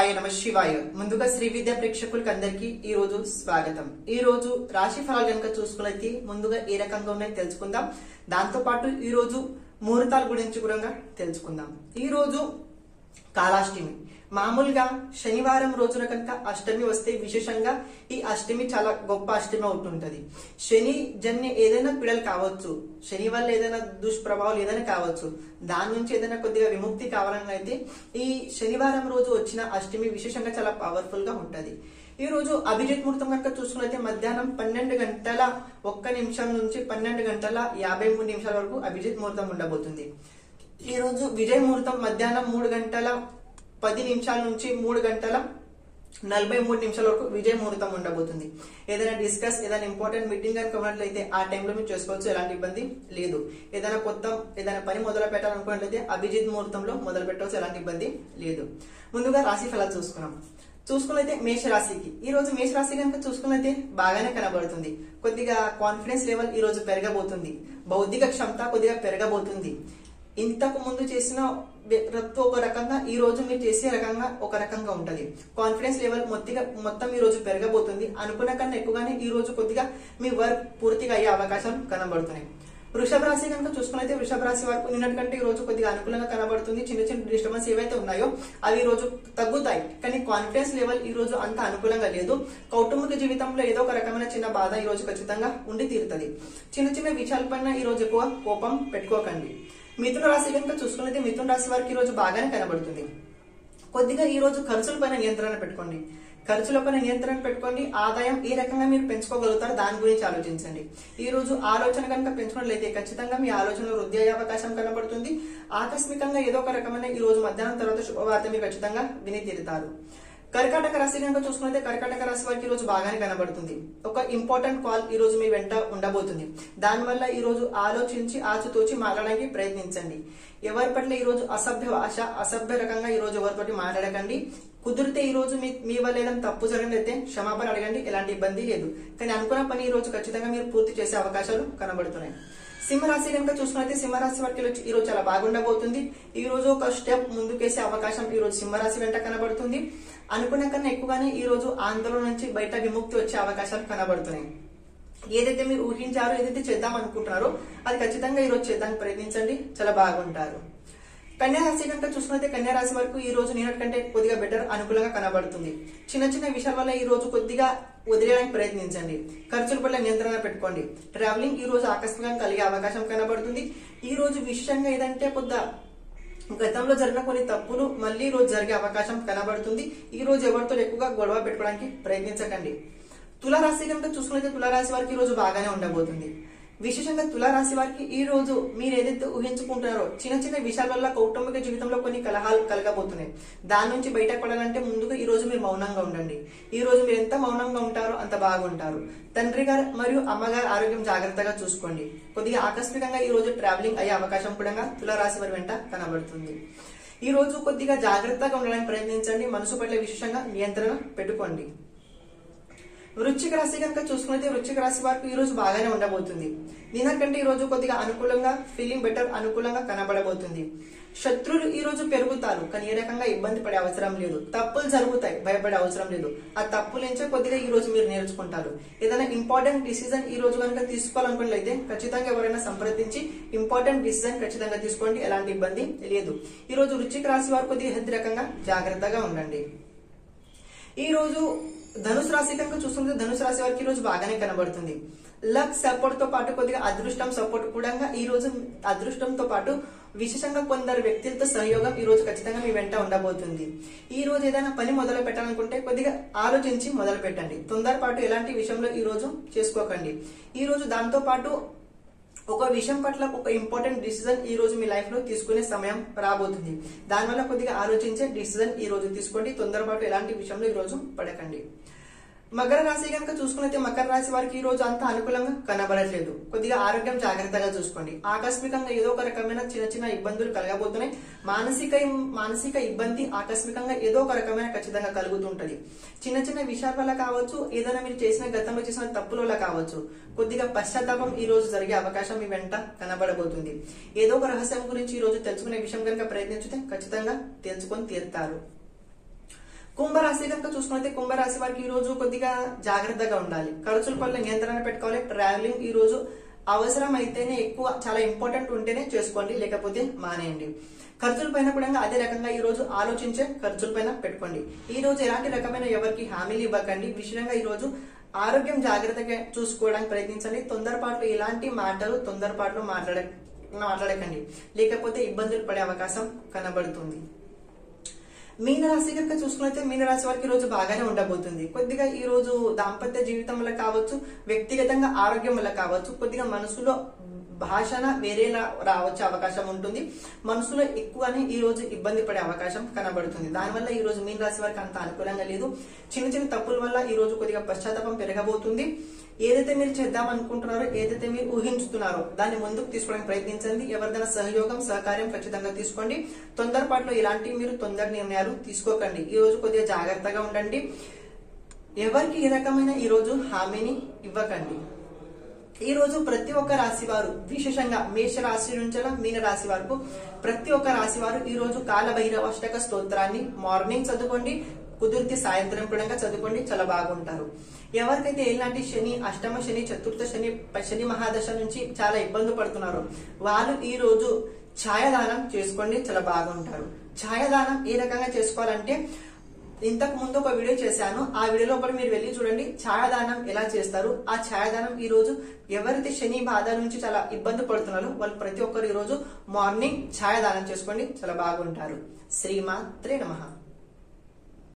ఓంకారాయ నమ శివాయ ముందుగా శ్రీ విద్యా ప్రేక్షకులకి అందరికీ ఈ రోజు స్వాగతం ఈ రోజు రాశి ఫలాలు కనుక చూసుకున్నైతే ముందుగా ఏ రకంగా ఉన్నాయో తెలుసుకుందాం దాంతో పాటు ఈ రోజు ముహూర్తాల గురించి కూడా తెలుసుకుందాం ఈ రోజు కాలాష్టమి మామూలుగా శనివారం రోజున కనుక అష్టమి వస్తే విశేషంగా ఈ అష్టమి చాలా గొప్ప అష్టమి అవుతుంటది శని జన్య ఏదైనా పిడలు కావచ్చు శని వల్ల ఏదైనా దుష్ప్రభావాలు ఏదైనా కావచ్చు దాని నుంచి ఏదైనా కొద్దిగా విముక్తి కావాలని అయితే ఈ శనివారం రోజు వచ్చిన అష్టమి విశేషంగా చాలా పవర్ఫుల్ గా ఉంటది ఈ రోజు అభిజిత్ ముహూర్తం కనుక చూసుకున్నైతే మధ్యాహ్నం పన్నెండు గంటల ఒక్క నిమిషం నుంచి పన్నెండు గంటల యాభై మూడు నిమిషాల వరకు అభిజిత్ ముహూర్తం ఉండబోతుంది ఈ రోజు విజయ ముహూర్తం మధ్యాహ్నం మూడు గంటల పది నిమిషాల నుంచి మూడు గంటల నలభై మూడు నిమిషాల వరకు విజయ ముహూర్తం ఉండబోతుంది ఏదైనా డిస్కస్ ఏదైనా ఇంపార్టెంట్ మీటింగ్ కనుక ఉన్నట్లయితే ఆ టైంలో మీరు చేసుకోవచ్చు ఎలాంటి ఇబ్బంది లేదు ఏదైనా కొత్త ఏదైనా పని మొదలు పెట్టాలనుకున్నట్లయితే అభిజిత్ ముహూర్తంలో మొదలు పెట్టవచ్చు ఎలాంటి ఇబ్బంది లేదు ముందుగా రాశి ఫలాలు చూసుకున్నాం చూసుకున్నైతే మేషరాశికి ఈ రోజు మేషరాశి కనుక చూసుకున్నైతే బాగానే కనబడుతుంది కొద్దిగా కాన్ఫిడెన్స్ లెవెల్ ఈ రోజు పెరగబోతుంది బౌద్ధిక క్షమత కొద్దిగా పెరగబోతుంది ఇంతకు ముందు చేసిన వ్యక్తిత్వం ఒక రకంగా ఈ రోజు మీరు చేసే రకంగా ఒక రకంగా ఉంటది కాన్ఫిడెన్స్ లెవెల్ మొత్తిగా మొత్తం ఈ రోజు పెరగబోతుంది అనుకున్న కన్నా ఎక్కువగానే ఈ రోజు కొద్దిగా మీ వర్క్ పూర్తిగా అయ్యే అవకాశాలు కనబడుతున్నాయి వృషభ రాశి కనుక చూసుకున్నైతే వృషభ రాశి వరకు నిన్నటి కంటే ఈ రోజు కొద్దిగా అనుకూలంగా కనబడుతుంది చిన్న చిన్న డిస్టర్బెన్స్ ఏవైతే ఉన్నాయో అవి ఈ రోజు తగ్గుతాయి కానీ కాన్ఫిడెన్స్ లెవెల్ ఈ రోజు అంత అనుకూలంగా లేదు కౌటుంబిక జీవితంలో ఏదో ఒక రకమైన చిన్న బాధ ఈ రోజు ఖచ్చితంగా ఉండి తీరుతుంది చిన్న చిన్న విషయాలపైన ఈ రోజు ఎక్కువ కోపం పెట్టుకోకండి మిథున రాశి కనుక చూసుకున్నైతే మిథున రాశి వారికి ఈ రోజు బాగానే కనబడుతుంది కొద్దిగా ఈ రోజు ఖర్చుల పైన నియంత్రణ పెట్టుకోండి ఖర్చుల పైన నియంత్రణ పెట్టుకోండి ఆదాయం ఏ రకంగా మీరు పెంచుకోగలుగుతారో దాని గురించి ఆలోచించండి ఈ రోజు ఆలోచన కనుక పెంచుకున్నట్లయితే ఖచ్చితంగా మీ ఆలోచనలో వృద్ధి అయ్యే అవకాశం కనబడుతుంది ఆకస్మికంగా ఏదో ఒక రకమైన ఈ రోజు మధ్యాహ్నం తర్వాత శుభవార్త మీరు ఖచ్చితంగా విని తీరుతారు కర్కాటక రాశి కనుక చూసుకుంటే కర్కాటక రాశి వారికి ఈ రోజు బాగానే కనబడుతుంది ఒక ఇంపార్టెంట్ కాల్ ఈ రోజు మీ వెంట ఉండబోతుంది దానివల్ల ఈ రోజు ఆలోచించి ఆచితూచి మాట్లాడడానికి ప్రయత్నించండి ఎవరి పట్ల ఈ రోజు అసభ్య భాష అసభ్య రకంగా ఈ రోజు ఎవరితోటి మాట్లాడకండి కుదిరితే ఈ రోజు మీ మీ వల్ల ఏదైనా తప్పు జరిగినైతే క్షమాపణ అడగండి ఎలాంటి ఇబ్బంది లేదు కానీ అనుకున్న పని ఈ రోజు ఖచ్చితంగా మీరు పూర్తి చేసే అవకాశాలు కనబడుతున్నాయి సింహరాశి కనుక చూసుకున్నైతే సింహరాశి వారికి ఈ రోజు చాలా బాగుండబోతుంది ఈ రోజు ఒక స్టెప్ ముందుకేసే అవకాశం ఈ రోజు సింహరాశి వెంట కనబడుతుంది అనుకున్న కన్నా ఎక్కువగానే ఈ రోజు ఆందోళన నుంచి బయట విముక్తి వచ్చే అవకాశాలు కనబడుతున్నాయి ఏదైతే మీరు ఊహించారో ఏదైతే చేద్దాం అనుకుంటున్నారో అది ఖచ్చితంగా ఈ రోజు చేద్దానికి ప్రయత్నించండి చాలా బాగుంటారు కన్యా రాశి కనుక చూసుకుంటే కన్యా రాశి వరకు ఈ రోజు నిన్నటి కంటే కొద్దిగా బెటర్ అనుకూలంగా కనబడుతుంది చిన్న చిన్న విషయాల వల్ల ఈ రోజు కొద్దిగా వదిలేయడానికి ప్రయత్నించండి ఖర్చుల పట్ల నియంత్రణ పెట్టుకోండి ట్రావెలింగ్ ఈ రోజు ఆకస్మికంగా కలిగే అవకాశం కనబడుతుంది ఈ రోజు విషయంగా ఏదంటే కొద్దిగా గతంలో జరిగిన కొన్ని తప్పులు మళ్ళీ ఈ రోజు జరిగే అవకాశం కనబడుతుంది ఈ రోజు ఎవరితో ఎక్కువగా గొడవ పెట్టుకోవడానికి ప్రయత్నించకండి తులారాశి కనుక చూసుకున్నైతే తులారాశి వారికి ఈ రోజు బాగానే ఉండబోతుంది విశేషంగా తులారాశి వారికి ఈ రోజు మీరు ఏదైతే ఊహించుకుంటున్నారో చిన్న చిన్న విషయాల వల్ల కౌటుంబిక జీవితంలో కొన్ని కలహాలు కలగబోతున్నాయి దాని నుంచి బయటపడాలంటే ముందుగా ఈ రోజు మీరు మౌనంగా ఉండండి ఈ రోజు మీరు ఎంత మౌనంగా ఉంటారో అంత బాగుంటారు తండ్రి గారు మరియు అమ్మగారి ఆరోగ్యం జాగ్రత్తగా చూసుకోండి కొద్దిగా ఆకస్మికంగా ఈ రోజు ట్రావెలింగ్ అయ్యే అవకాశం కూడా తులారాశి వారి వెంట కనబడుతుంది ఈ రోజు కొద్దిగా జాగ్రత్తగా ఉండడానికి ప్రయత్నించండి మనసు పట్ల విశేషంగా నియంత్రణ పెట్టుకోండి వృశ్చిక రాశి కనుక చూసుకున్నైతే వృశ్చిక రాశి వారికి ఈ రోజు బాగానే ఉండబోతుంది దీనికంటే ఈ రోజు కొద్దిగా అనుకూలంగా ఫీలింగ్ బెటర్ అనుకూలంగా కనబడబోతుంది శత్రులు ఈ రోజు పెరుగుతారు కానీ ఏ రకంగా ఇబ్బంది పడే అవసరం లేదు తప్పులు జరుగుతాయి భయపడే అవసరం లేదు ఆ తప్పుల నుంచే కొద్దిగా ఈ రోజు మీరు నేర్చుకుంటారు ఏదైనా ఇంపార్టెంట్ డిసిజన్ ఈ రోజు కనుక తీసుకోవాలనుకున్నట్లయితే ఖచ్చితంగా ఎవరైనా సంప్రదించి ఇంపార్టెంట్ డిసిజన్ ఖచ్చితంగా తీసుకోండి ఎలాంటి ఇబ్బంది లేదు ఈ రోజు వృశ్చిక రాశి వారు కొద్దిగా హెల్త్ రకంగా జాగ్రత్తగా ఉండండి ఈ రోజు ధనుసు రాశి కనుక చూస్తుంటే ధనుసు రాశి వారికి ఈ రోజు బాగానే కనబడుతుంది లక్ సపోర్ట్ తో పాటు కొద్దిగా అదృష్టం సపోర్ట్ కూడా ఈ రోజు అదృష్టంతో పాటు విశేషంగా కొందరు వ్యక్తులతో సహయోగం ఈ రోజు ఖచ్చితంగా మీ వెంట ఉండబోతుంది ఈ రోజు ఏదైనా పని మొదలు పెట్టాలనుకుంటే కొద్దిగా ఆలోచించి మొదలు పెట్టండి తొందరపాటు ఎలాంటి విషయంలో ఈ రోజు చేసుకోకండి ఈ రోజు దాంతో పాటు ఒక విషయం పట్ల ఒక ఇంపార్టెంట్ డిసిజన్ ఈ రోజు మీ లైఫ్ లో తీసుకునే సమయం రాబోతుంది దానివల్ల కొద్దిగా ఆలోచించే డిసిజన్ ఈ రోజు తీసుకోండి తొందరపాటు ఎలాంటి విషయంలో ఈ రోజు పడకండి మకర రాశి కనుక చూసుకున్నైతే మకర రాశి వారికి ఈ రోజు అంత అనుకూలంగా కనబడట్లేదు కొద్దిగా ఆరోగ్యం జాగ్రత్తగా చూసుకోండి ఆకస్మికంగా ఏదో ఒక రకమైన చిన్న చిన్న ఇబ్బందులు కలగబోతున్నాయి మానసిక మానసిక ఇబ్బంది ఆకస్మికంగా ఏదో ఒక రకమైన ఖచ్చితంగా కలుగుతుంటది చిన్న చిన్న విషయాల వల్ల కావచ్చు ఏదైనా మీరు చేసిన గతంలో చేసిన తప్పుల వల్ల కావచ్చు కొద్దిగా పశ్చాత్తాపం ఈ రోజు జరిగే అవకాశం మీ వెంట కనబడబోతుంది ఏదో ఒక రహస్యం గురించి ఈ రోజు తెలుసుకునే విషయం కనుక ప్రయత్నించితే ఖచ్చితంగా తెలుసుకొని తీరుతారు కుంభరాశి కనుక చూసుకున్నైతే కుంభరాశి వారికి ఈ రోజు కొద్దిగా జాగ్రత్తగా ఉండాలి ఖర్చుల పట్ల నియంత్రణ పెట్టుకోవాలి ట్రావెలింగ్ ఈ రోజు అవసరం అయితేనే ఎక్కువ చాలా ఇంపార్టెంట్ ఉంటేనే చేసుకోండి లేకపోతే మానేయండి ఖర్చుల పైన కూడా అదే రకంగా ఈ రోజు ఆలోచించే ఖర్చుల పైన పెట్టుకోండి ఈ రోజు ఎలాంటి రకమైన ఎవరికి హామీలు ఇవ్వకండి విషయంగా ఈ రోజు ఆరోగ్యం జాగ్రత్తగా చూసుకోవడానికి ప్రయత్నించండి తొందరపాట్లు ఇలాంటి మాటలు తొందరపాట్లు మాట్లాడ మాట్లాడకండి లేకపోతే ఇబ్బందులు పడే అవకాశం కనబడుతుంది మీనరాశి కనుక చూసుకున్నైతే మీనరాశి వారికి ఈ రోజు బాగానే ఉండబోతుంది కొద్దిగా ఈ రోజు దాంపత్య జీవితం వల్ల కావచ్చు వ్యక్తిగతంగా ఆరోగ్యం వల్ల కావచ్చు కొద్దిగా మనసులో భాషన వేరేలా రావచ్చే అవకాశం ఉంటుంది మనసులో ఎక్కువనే ఈ రోజు ఇబ్బంది పడే అవకాశం కనబడుతుంది దానివల్ల ఈ రోజు మీన రాశి వారికి అంత అనుకూలంగా లేదు చిన్న చిన్న తప్పుల వల్ల ఈ రోజు కొద్దిగా పశ్చాత్తాపం పెరగబోతుంది ఏదైతే మీరు చేద్దాం అనుకుంటున్నారో ఏదైతే మీరు ఊహించుతున్నారో దాన్ని ముందుకు తీసుకోవడానికి ప్రయత్నించండి ఎవరిదైనా సహయోగం సహకార్యం ఖచ్చితంగా తీసుకోండి తొందరపాటులో ఇలాంటి మీరు తొందర నిర్ణయాలు తీసుకోకండి ఈ రోజు కొద్దిగా జాగ్రత్తగా ఉండండి ఎవరికి ఏ రకమైన ఈ రోజు హామీని ఇవ్వకండి ఈ రోజు ప్రతి ఒక్క రాశి వారు విశేషంగా మేష రాశి నుంచి మీన రాశి వరకు ప్రతి ఒక్క రాశి వారు ఈ రోజు కాలభైరవాష్టక స్తోత్రాన్ని మార్నింగ్ చదువుకోండి కుదిరితే సాయంత్రం కూడా చదువుకోండి చాలా బాగుంటారు ఎవరికైతే ఎలాంటి శని అష్టమ శని చతుర్థ శని శని మహాదశ నుంచి చాలా ఇబ్బంది పడుతున్నారో వాళ్ళు ఈ రోజు ఛాయాదానం చేసుకోండి చాలా బాగుంటారు ఛాయాదానం ఏ రకంగా చేసుకోవాలంటే ఇంతకు ముందు ఒక వీడియో చేశాను ఆ వీడియో లోపల మీరు వెళ్ళి చూడండి ఛాయాదానం ఎలా చేస్తారు ఆ ఛాయాదానం ఈ రోజు ఎవరైతే శని బాధ నుంచి చాలా ఇబ్బంది పడుతున్నారో వాళ్ళు ప్రతి ఒక్కరు ఈ రోజు మార్నింగ్ ఛాయాదానం చేసుకోండి చాలా బాగుంటారు శ్రీమాత్రే నమః